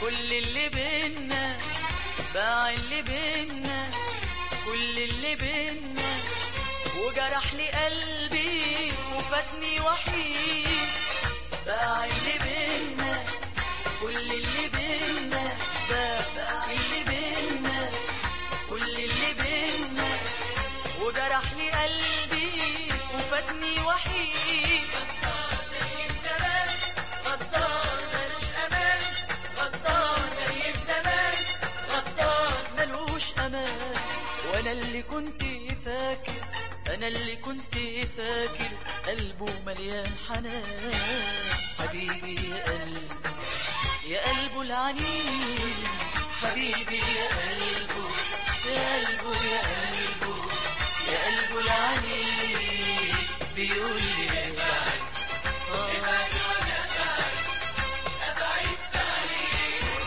كل اللي بينا باع اللي بينا كل اللي بينا وجرح لي قلبي وفاتني وحيد باع اللي بينا كل اللي بينا باع اللي بينا كل اللي بينا وجرح لي قلبي وفاتني وحيد زي الزمان غدار ملوش امان غدار زي الزمان غدار ملوش امان وانا اللي كنت فاكر انا اللي كنت فاكر قلبه مليان حنان حبيبي يا قلبي يا قلبه العنيد حبيبي يا قلبه يا قلبه يا قلبه يا قلبه العنيد بيقول لي ابعد ابعد وانا ابعد ابعد بعيد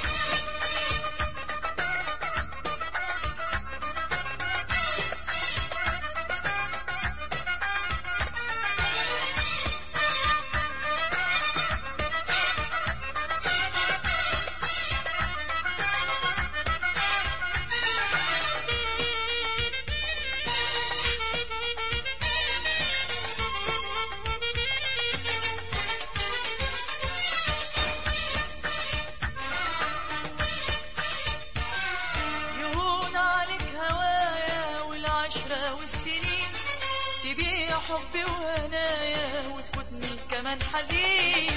يهون عليك هوايا والعشرة والسنين تبيع حبي وهنايا وتفوتني كمان حزين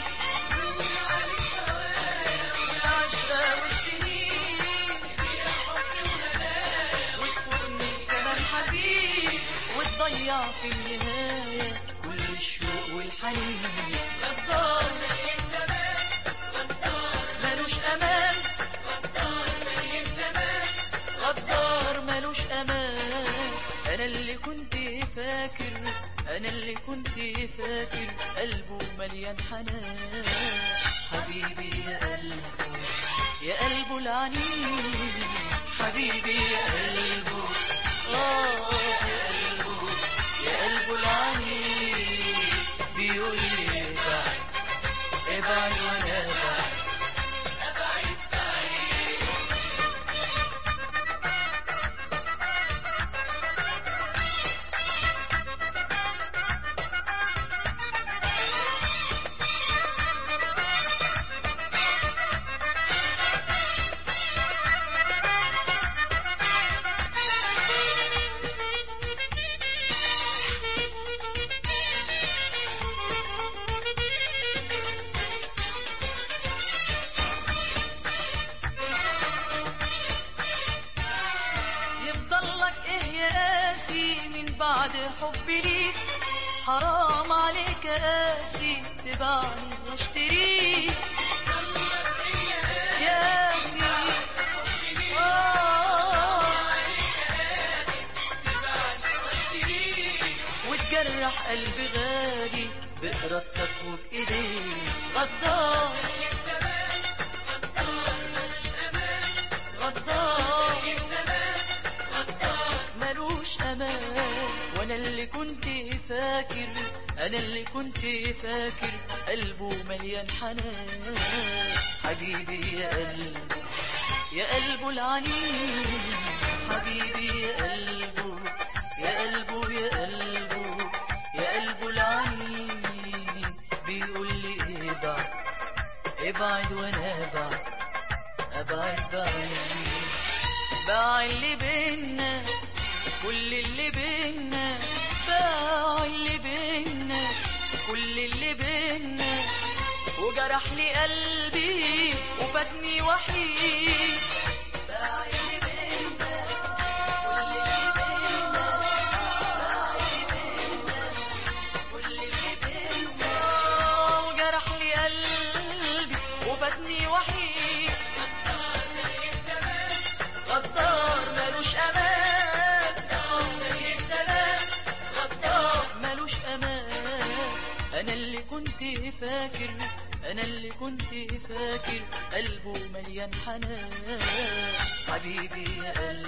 والعشرة والسنين وتفوتني كمان حزين وتضيع في النهاية كل الشوق والحنين غدار زي الزمان غدار ملوش أمان غدار زي الزمان غدار ملوش امان انا اللي كنت فاكر انا اللي كنت فاكر قلبه مليان حنان حبيبي يا قلبه يا قلبه العنيد حبيبي يا قلبه اه يا قلبه يا قلبه العنيد بيقول لي ابعد ابعد وانا ابعد ابعد بعيد يفضل لك ايه يا قاسي من بعد حبي ليك حرام عليك يا قاسي تبعني واشتريك يا قاسي آه وتجرح قلبي غالي بإرادتك وبإيديك غدار غدار ملوش امان وانا اللي كنت فاكر انا اللي كنت فاكر قلبه مليان حنان حبيبي يا قلبه يا قلبه العنيد حبيبي يا قلبه يا قلبه يا قلبه يا قلبه العنيد بيقول لي ابعد ابعد وانا ابعد ابعد بعيد باع اللي بينا كل اللي بينا باع اللي بينا كل اللي بينا وجرح لي قلبي وفاتني وحيد باع اللي بينا كل اللي بينا باع اللي بينا كل اللي بينا وجرح لي قلبي وفاتني وحيد غدار ملوش امان زي الزمان غدار ملوش امان انا اللي كنت فاكر انا اللي كنت فاكر قلبه مليان حنان حبيبي يا قلبي